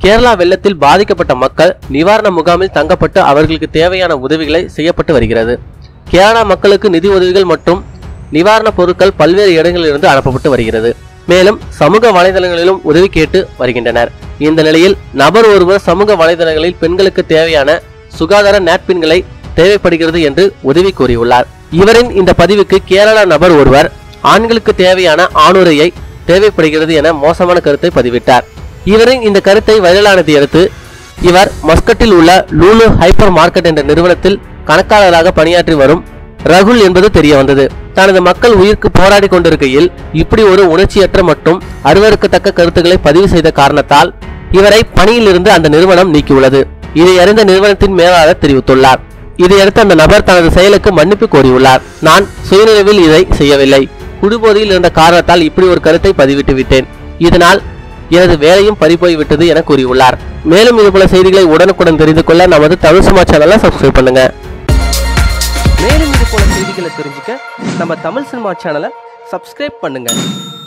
கேரளா வெள்ளத்தில் பாதிக்கப்பட்ட மக்கள் நிவாரண முகாமில் தங்கப்பட்டு அவர்களுக்கு தேவையான உதவிகளை செய்யப்பட்டு வருகிறது கேரளா மக்களுக்கு நிதி உதவிகள் மற்றும் நிவாரணப் பொருட்கள் பல்வேறு இடங்களிலிருந்து அனுப்பப்பட்டு வருகிறது மேலும் சமூக வலைதளங்களிலும் உதவி கேட்டு வருகின்றனர் இந்த நிலையில் நபர் ஒருவர் சமூக வலைதளங்களில் பெண்களுக்கு தேவையான சுகாதார நாப்கின்களை தேவைப்படுகிறது என்று உதவி கூறியுள்ளார் இவரின் இந்த பதிவுக்கு கேரளா நபர் ஒருவர் ஆண்களுக்கு தேவையான ஆணுரையை தேவைப்படுகிறது என மோசமான கருத்தை பதிவிட்டார் இவரின் இந்த கருத்தை வைரலானதை அடுத்து இவர் மஸ்கட்டில் உள்ள லூலு ஹைப்பர் மார்க்கெட் என்ற நிறுவனத்தில் கணக்காளராக பணியாற்றி வரும் ரகுல் என்பது தெரிய வந்தது தனது மக்கள் உயிருக்கு போராடி கொண்டிருக்கையில் இப்படி ஒரு உணர்ச்சியற்ற மற்றும் அருவருக்கத்தக்க கருத்துக்களை பதிவு செய்த காரணத்தால் இவரை பணியிலிருந்து அந்த நிறுவனம் நீக்கியுள்ளது இதை அறிந்த நிறுவனத்தின் மேலாளர் தெரிவித்துள்ளார் இதையடுத்து அந்த நபர் தனது செயலுக்கு மன்னிப்பு கோரியுள்ளார் நான் சுயநினைவில் இதை செய்யவில்லை குடிபோதையில் இருந்த காரணத்தால் இப்படி ஒரு கருத்தை பதிவிட்டு விட்டேன் இதனால் எனது வேலையும் பறிபோய் விட்டது என கூறியுள்ளார் மேலும் இதுபோல செய்திகளை உடனுக்குடன் தெரிந்து கொள்ள நமது தமிழ் சும்மா சேனலை சப்ஸ்கிரைப் பண்ணுங்க மேலும் இது போல செய்திகளை தெரிஞ்சுக்க நம்ம தமிழ் சினிமா சேனலை சப்ஸ்கிரைப் பண்ணுங்க